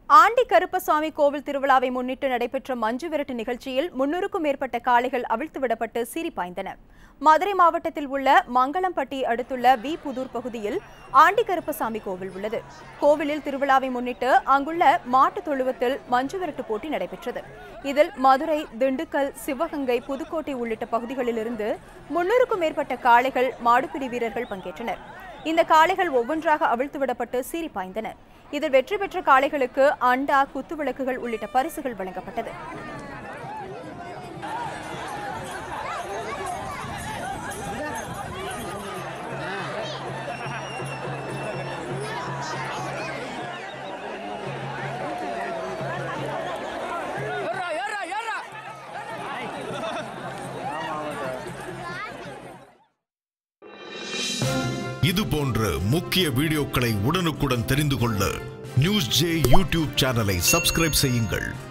aunty Karuppasamy கோவில் திருவிழாவை முன்னிட்டு நடைபெற்ற மஞ்சு விரட்டு நிகழ்ச்சியில் முன்னூறுக்கும் மேற்பட்ட காளைகள் அவிழ்த்து விடப்பட்டு சீறி பாய்ந்தன மதுரை மாவட்டத்தில் உள்ள மங்களம்பட்டி அடுத்துள்ள வி புதூர் பகுதியில் ஆண்டி கருப்பசாமி கோவில் உள்ளது கோவிலில் திருவிழாவை முன்னிட்டு அங்குள்ள மாட்டுத் தொழுவத்தில் மஞ்சு விரட்டு போட்டி நடைபெற்றது இதில் மதுரை திண்டுக்கல் சிவகங்கை புதுக்கோட்டை உள்ளிட்ட பகுதிகளிலிருந்து முன்னூறுக்கும் மேற்பட்ட காளைகள் மாடுபிடி வீரர்கள் பங்கேற்றனர் இந்த காளைகள் ஒவ்வொன்றாக அவிழ்த்து விடப்பட்டு சீறி பாய்ந்தன இதில் வெற்றி பெற்ற காளைகளுக்கு அண்டா குத்துவிளக்குகள் உள்ளிட்ட பரிசுகள் வழங்கப்பட்டது ஏறா ஏறா ஏறா இது போன்ற முக்கிய வீடியோக்களை உடனுக்குடன் தெரிந்து கொள்ள நியூஸ் ஜே யூடியூப் சேனலை சப்ஸ்கிரைப் செய்யுங்கள்